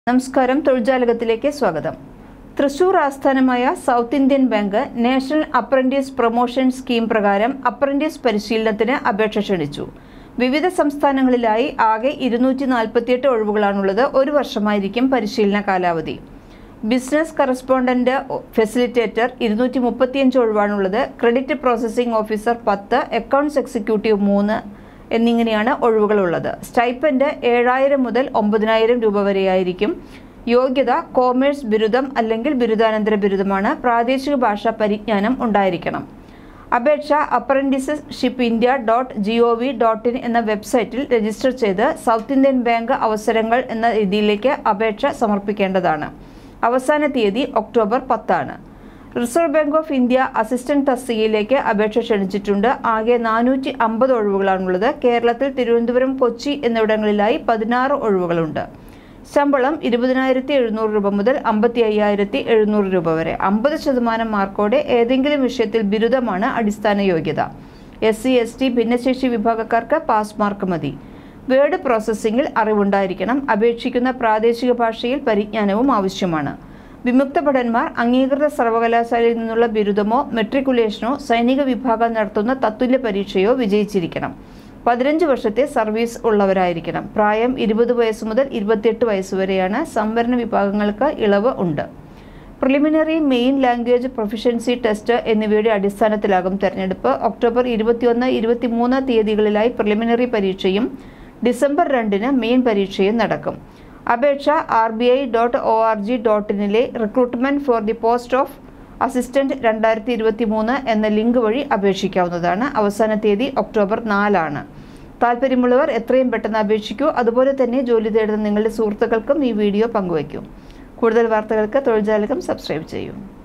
നമസ്കാരം തൊഴിൽജാലകത്തിലേക്ക് സ്വാഗതം തൃശൂർ ആസ്ഥാനമായ South Indian Bank National Apprentice Promotion Scheme പ്രകാരം അപ്രന്റീസ് പരിശീലനത്തിന് അപേക്ഷ ക്ഷണിച്ചു വിവിധ സംസ്ഥാനങ്ങളിലായി ആകെ ഇരുന്നൂറ്റി നാൽപ്പത്തിയെട്ട് ഒഴിവുകളാണുള്ളത് ഒരു വർഷമായിരിക്കും പരിശീലന കാലാവധി ബിസിനസ് കറസ്പോണ്ടന്റ് ഫെസിലിറ്റേറ്റർ ഇരുന്നൂറ്റി മുപ്പത്തിയഞ്ച് ഒഴിവാണുള്ളത് ക്രെഡിറ്റ് പ്രോസസ്സിംഗ് ഓഫീസർ പത്ത് അക്കൗണ്ട്സ് എക്സിക്യൂട്ടീവ് മൂന്ന് എന്നിങ്ങനെയാണ് ഒഴിവുകളുള്ളത് സ്റ്റൈപ്പൻഡ് ഏഴായിരം മുതൽ ഒമ്പതിനായിരം രൂപ വരെയായിരിക്കും യോഗ്യത കോമേഴ്സ് ബിരുദം അല്ലെങ്കിൽ ബിരുദാനന്തര ബിരുദമാണ് പ്രാദേശിക ഭാഷാ പരിജ്ഞാനം ഉണ്ടായിരിക്കണം അപേക്ഷ apprenticeship India dot G O V dot in എന്ന വെബ്സൈറ്റിൽ രജിസ്റ്റർ ചെയ്ത് സൗത്ത് ഇന്ത്യൻ ബാങ്ക് അവസരങ്ങൾ എന്ന രീതിയിലേക്ക് അപേക്ഷ സമർപ്പിക്കേണ്ടതാണ് അവസാന തീയതി ഒക്ടോബർ പത്താണ് Reserve Bank of India Assistant തസ്തികയിലേക്ക് അപേക്ഷ ക്ഷണിച്ചിട്ടുണ്ട് ആകെ നാനൂറ്റി അമ്പത് ഒഴിവുകളാണുള്ളത് കേരളത്തിൽ തിരുവനന്തപുരം കൊച്ചി എന്നിവിടങ്ങളിലായി പതിനാറ് ഒഴിവുകളുണ്ട് ശമ്പളം ഇരുപതിനായിരത്തി എഴുന്നൂറ് രൂപ മുതൽ അമ്പത്തി അയ്യായിരത്തി എഴുന്നൂറ് രൂപ വരെ അമ്പത് ശതമാനം മാർക്കോടെ ഏതെങ്കിലും വിഷയത്തിൽ ബിരുദമാണ് അടിസ്ഥാന യോഗ്യത എസ് സി എസ് ടി ഭിന്നശേഷി വിഭാഗക്കാർക്ക് പാസ് മാർക്ക് മതി വേർഡ് പ്രോസസ്സിംഗിൽ അറിവുണ്ടായിരിക്കണം അപേക്ഷിക്കുന്ന പ്രാദേശിക ഭാഷയിൽ പരിജ്ഞാനവും ആവശ്യമാണ് വിമുക്ത ഭടന്മാർ അംഗീകൃത സർവകലാശാലയിൽ നിന്നുള്ള ബിരുദമോ മെട്രിക്കുലേഷനോ സൈനിക വിഭാഗം നടത്തുന്ന തത്തുല്യ പരീക്ഷയോ വിജയിച്ചിരിക്കണം പതിനഞ്ച് വർഷത്തെ സർവീസ് ഉള്ളവരായിരിക്കണം പ്രായം ഇരുപത് വയസ്സ് മുതൽ ഇരുപത്തിയെട്ട് വയസ്സ് വരെയാണ് സംവരണ വിഭാഗങ്ങൾക്ക് ഇളവ് ഉണ്ട് preliminary main language proficiency test എന്നിവയുടെ അടിസ്ഥാനത്തിലാകും തെരഞ്ഞെടുപ്പ് ഒക്ടോബർ ഇരുപത്തിയൊന്ന് ഇരുപത്തിമൂന്ന് തീയതികളിലായി പ്രിലിമിനറി പരീക്ഷയും ഡിസംബർ രണ്ടിന് മെയിൻ പരീക്ഷയും നടക്കും അപേക്ഷ R B I dot O R G dot ഇനിലെ recruitment for the post of assistant രണ്ടായിരത്തി ഇരുപത്തി മൂന്ന് എന്ന ലിങ്ക് വഴി അപേക്ഷിക്കാവുന്നതാണ് അവസാന തീയതി ഒക്ടോബർ നാലാണ് താല്പര്യമുള്ളവർ എത്രയും പെട്ടെന്ന് അപേക്ഷിക്കൂ അതുപോലെ തന്നെ ജോലി തേടുന്ന നിങ്ങളുടെ സുഹൃത്തുക്കൾക്കും ഈ വീഡിയോ പങ്കുവയ്ക്കൂ കൂടുതൽ വാർത്തകൾക്ക് തൊഴിൽജാലകം സബ്സ്ക്രൈബ് ചെയ്യൂ